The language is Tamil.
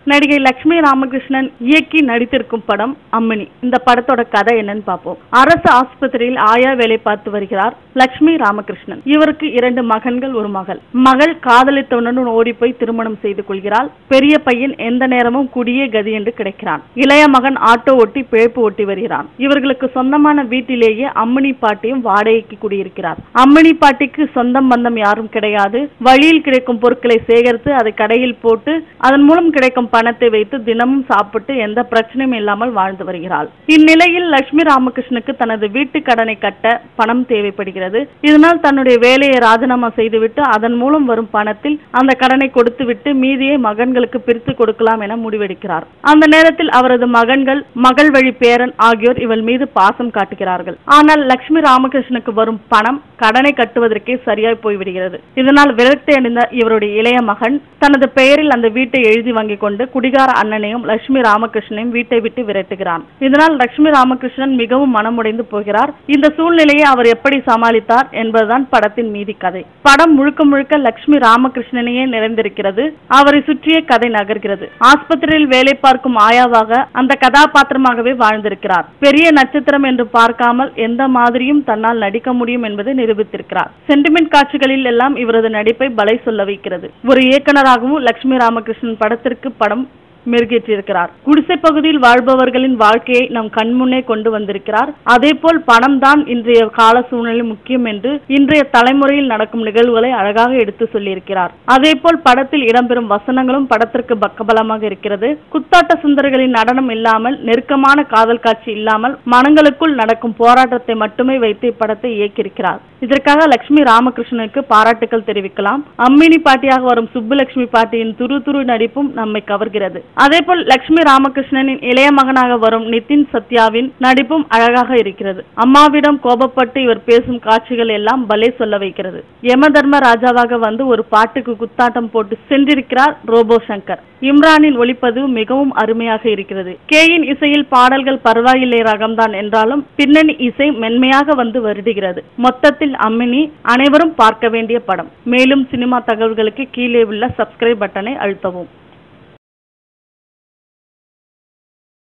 நடிகை லட்சுமி ராமகிருஷ்ணன் இயக்கி நடித்திருக்கும் படம் அம்மினி இந்த படத்தோட கதை என்னன்னு பார்ப்போம் அரசு ஆஸ்பத்திரியில் ஆயா வேலை பார்த்து வருகிறார் லட்சுமி ராமகிருஷ்ணன் இவருக்கு இரண்டு மகன்கள் ஒரு மகள் மகள் காதலித்தவனுடன் ஓடி போய் திருமணம் செய்து கொள்கிறாள் பெரிய பையன் எந்த நேரமும் குடியே கதி என்று கிடைக்கிறான் இளைய மகன் ஆட்டோ ஓட்டி பிழைப்பு ஓட்டி வருகிறான் இவர்களுக்கு சொந்தமான வீட்டிலேயே அம்மணி பாட்டியும் வாடகைக்கு குடியிருக்கிறார் அம்மணி பாட்டிக்கு சொந்தம் பந்தம் யாரும் கிடையாது வழியில் கிடைக்கும் பொருட்களை சேகரித்து அதை கடையில் போட்டு அதன் மூலம் கிடைக்கும் பணத்தை வைத்து தினமும் சாப்பிட்டு எந்த பிரச்சனையும் இல்லாமல் வாழ்ந்து வருகிறாள் இந்நிலையில் லட்சுமி ராமகிருஷ்ணனுக்கு தனது வீட்டு கடனை கட்ட பணம் தேவைப்படுகிறது இதனால் தன்னுடைய வேலையை ராஜினாமா செய்துவிட்டு அதன் மூலம் வரும் பணத்தில் அந்த கடனை கொடுத்துவிட்டு மீதியை மகன்களுக்கு பிரித்து கொடுக்கலாம் என முடிவெடுக்கிறார் அந்த நேரத்தில் அவரது மகன்கள் மகள் வழி பேரன் ஆகியோர் இவள் மீது பாசம் காட்டுகிறார்கள் ஆனால் லட்சுமி ராமகிருஷ்ணனுக்கு வரும் பணம் கடனை கட்டுவதற்கே சரியாய் போய்விடுகிறது இதனால் விரக்தி அடைந்த இவருடைய இளைய மகன் தனது பெயரில் அந்த வீட்டை எழுதி வாங்கிக் கொண்டு குடிகார அண்ணனையும் லட்சுமி ராமகிருஷ்ணனையும் வீட்டை விட்டு விரட்டுகிறான் இதனால் லட்சுமி ராமகிருஷ்ணன் மிகவும் மனமுடைந்து போகிறார் இந்த சூழ்நிலையை அவர் எப்படி சமாளித்தார் என்பதுதான் படத்தின் மீதி கதை படம் முழுக்க முழுக்க லட்சுமி ராமகிருஷ்ணனையே நிறைந்திருக்கிறது அவரை சுற்றியே கதை நகர்கிறது ஆஸ்பத்திரியில் வேலை பார்க்கும் ஆயாவாக அந்த கதாபாத்திரமாகவே வாழ்ந்திருக்கிறார் பெரிய நட்சத்திரம் என்று பார்க்காமல் எந்த மாதிரியும் தன்னால் நடிக்க முடியும் என்பதை நிரூபித்திருக்கிறார் சென்டிமெண்ட் காட்சிகளில் எல்லாம் இவரது நடிப்பை பலை சொல்ல வைக்கிறது ஒரு இயக்குனராகவும் லட்சுமி ராமகிருஷ்ணன் படத்திற்கு படம் மெருகேற்றிருக்கிறார் குடிசை பகுதியில் வாழ்பவர்களின் வாழ்க்கையை நம் கண்முன்னே கொண்டு வந்திருக்கிறார் அதேபோல் பணம் தான் இன்றைய கால சூழ்நிலை முக்கியம் என்று இன்றைய தலைமுறையில் நடக்கும் நிகழ்வுகளை அழகாக எடுத்து சொல்லியிருக்கிறார் அதேபோல் படத்தில் இடம்பெறும் வசனங்களும் படத்திற்கு பக்கபலமாக இருக்கிறது குத்தாட்ட சுந்தரிகளின் நடனம் இல்லாமல் நெருக்கமான காதல் காட்சி இல்லாமல் மனங்களுக்குள் நடக்கும் போராட்டத்தை மட்டுமே வைத்து இப்படத்தை இயக்கியிருக்கிறார் இதற்காக லட்சுமி ராமகிருஷ்ணனுக்கு பாராட்டுகள் தெரிவிக்கலாம் அம்மினி பாட்டியாக வரும் சுப்புலட்சுமி பாட்டியின் துரு துரு நடிப்பும் நம்மை கவர்கிறது அதேபோல் லட்சுமி ராமகிருஷ்ணனின் இளைய மகனாக வரும் நிதின் சத்யாவின் நடிப்பும் அழகாக இருக்கிறது அம்மாவிடம் கோபப்பட்டு இவர் பேசும் காட்சிகள் எல்லாம் பலே சொல்ல வைக்கிறது யம தர்ம ராஜாவாக வந்து ஒரு பாட்டுக்கு குத்தாட்டம் போட்டு சென்றிருக்கிறார் ரோபோ சங்கர் இம்ரானின் ஒளிப்பதிவு மிகவும் அருமையாக இருக்கிறது கேயின் இசையில் பாடல்கள் பரவாயில்லை ரகம்தான் என்றாலும் பின்னணி இசை மென்மையாக வந்து வருடுகிறது மொத்தத்தில் அம்மினி அனைவரும் பார்க்க வேண்டிய படம் மேலும் சினிமா தகவல்களுக்கு கீழே உள்ள சப்ஸ்கிரைப் பட்டனை அழுத்தவும்